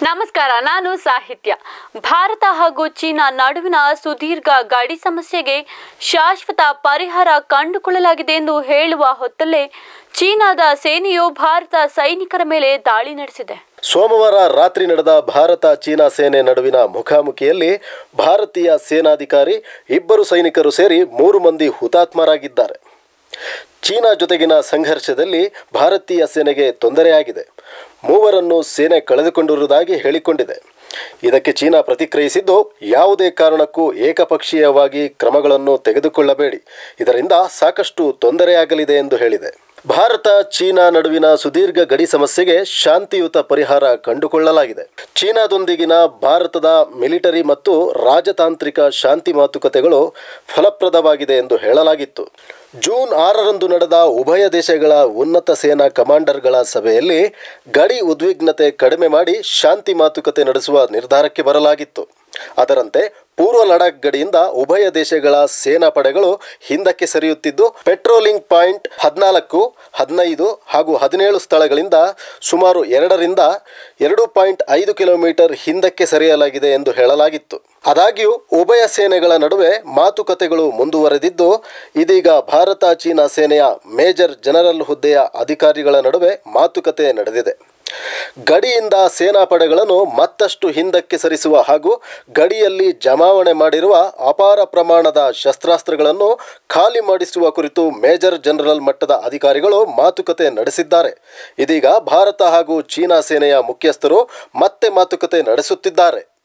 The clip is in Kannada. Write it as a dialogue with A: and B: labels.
A: ನಮಸ್ಕಾರ ನಾನು ಸಾಹಿತ್ಯ ಭಾರತ ಹಾಗೂ ಚೀನಾ ನಡುವಿನ ಸುದೀರ್ಘ ಗಡಿ ಸಮಸ್ಯೆಗೆ ಶಾಶ್ವತ ಪರಿಹಾರ ಕಂಡುಕೊಳ್ಳಲಾಗಿದೆ ಎಂದು ಹೇಳುವ ಹೊತ್ತಲ್ಲೇ ಚೀನಾದ ಸೇನೆಯು ಭಾರತ ಸೈನಿಕರ ಮೇಲೆ ದಾಳಿ ನಡೆಸಿದೆ
B: ಸೋಮವಾರ ರಾತ್ರಿ ನಡೆದ ಭಾರತ ಚೀನಾ ಸೇನೆ ನಡುವಿನ ಮುಖಾಮುಖಿಯಲ್ಲಿ ಭಾರತೀಯ ಸೇನಾಧಿಕಾರಿ ಇಬ್ಬರು ಸೈನಿಕರು ಸೇರಿ ಮೂರು ಮಂದಿ ಹುತಾತ್ಮರಾಗಿದ್ದಾರೆ ಚೀನಾ ಜೊತೆಗಿನ ಸಂಘರ್ಷದಲ್ಲಿ ಭಾರತೀಯ ಸೇನೆಗೆ ತೊಂದರೆಯಾಗಿದೆ ಮೂವರನ್ನು ಸೇನೆ ಕಳೆದುಕೊಂಡಿರುವುದಾಗಿ ಹೇಳಿಕೊಂಡಿದೆ ಇದಕ್ಕೆ ಚೀನಾ ಪ್ರತಿಕ್ರಿಯಿಸಿದ್ದು ಯಾವುದೇ ಕಾರಣಕ್ಕೂ ಏಕಪಕ್ಷೀಯವಾಗಿ ಕ್ರಮಗಳನ್ನು ತೆಗೆದುಕೊಳ್ಳಬೇಡಿ ಇದರಿಂದ ಸಾಕಷ್ಟು ತೊಂದರೆಯಾಗಲಿದೆ ಎಂದು ಹೇಳಿದೆ ಭಾರತ ಚೀನಾ ನಡುವಿನ ಸುದೀರ್ಘ ಗಡಿ ಸಮಸ್ಯೆಗೆ ಶಾಂತಿಯುತ ಪರಿಹಾರ ಕಂಡುಕೊಳ್ಳಲಾಗಿದೆ ಚೀನಾದೊಂದಿಗಿನ ಭಾರತದ ಮಿಲಿಟರಿ ಮತ್ತು ರಾಜತಾಂತ್ರಿಕ ಶಾಂತಿ ಮಾತುಕತೆಗಳು ಫಲಪ್ರದವಾಗಿದೆ ಎಂದು ಹೇಳಲಾಗಿತ್ತು ಜೂನ್ ಆರರಂದು ನಡೆದ ಉಭಯ ದೇಶಗಳ ಉನ್ನತ ಸೇನಾ ಕಮಾಂಡರ್ಗಳ ಸಭೆಯಲ್ಲಿ ಗಡಿ ಉದ್ವಿಗ್ನತೆ ಕಡಿಮೆ ಮಾಡಿ ಶಾಂತಿ ಮಾತುಕತೆ ನಡೆಸುವ ನಿರ್ಧಾರಕ್ಕೆ ಬರಲಾಗಿತ್ತು ಅದರಂತೆ ಪೂರ್ವ ಲಡಾಖ್ ಗಡಿಯಿಂದ ಉಭಯ ದೇಶಗಳ ಸೇನಾ ಪಡೆಗಳು ಹಿಂದಕ್ಕೆ ಸರಿಯುತ್ತಿದ್ದು ಪೆಟ್ರೋಲಿಂಗ್ ಪಾಯಿಂಟ್ ಹದಿನಾಲ್ಕು ಹದಿನೈದು ಹಾಗೂ ಹದಿನೇಳು ಸ್ಥಳಗಳಿಂದ ಸುಮಾರು ಎರಡರಿಂದ ಎರಡು ಪಾಯಿಂಟ್ ಐದು ಕಿಲೋಮೀಟರ್ ಹಿಂದಕ್ಕೆ ಸರಿಯಲಾಗಿದೆ ಎಂದು ಹೇಳಲಾಗಿತ್ತು ಆದಾಗ್ಯೂ ಉಭಯ ಸೇನೆಗಳ ನಡುವೆ ಮಾತುಕತೆಗಳು ಮುಂದುವರೆದಿದ್ದು ಇದೀಗ ಭಾರತ ಚೀನಾ ಸೇನೆಯ ಮೇಜರ್ ಜನರಲ್ ಹುದ್ದೆಯ ಅಧಿಕಾರಿಗಳ ನಡುವೆ ಮಾತುಕತೆ ನಡೆದಿದೆ ಗಡಿಯಿಂದ ಸೇನಾ ಪಡೆಗಳನ್ನು ಮತ್ತಷ್ಟು ಹಿಂದಕ್ಕೆ ಸರಿಸುವ ಹಾಗೂ ಗಡಿಯಲ್ಲಿ ಜಮಾವಣೆ ಮಾಡಿರುವ ಅಪಾರ ಪ್ರಮಾಣದ ಶಸ್ತ್ರಾಸ್ತ್ರಗಳನ್ನು ಖಾಲಿ ಮಾಡಿಸುವ ಕುರಿತು ಮೇಜರ್ ಜನರಲ್ ಮಟ್ಟದ ಅಧಿಕಾರಿಗಳು ಮಾತುಕತೆ ನಡೆಸಿದ್ದಾರೆ ಇದೀಗ ಭಾರತ ಹಾಗೂ ಚೀನಾ ಸೇನೆಯ ಮುಖ್ಯಸ್ಥರು ಮತ್ತೆ ಮಾತುಕತೆ ನಡೆಸುತ್ತಿದ್ದಾರೆ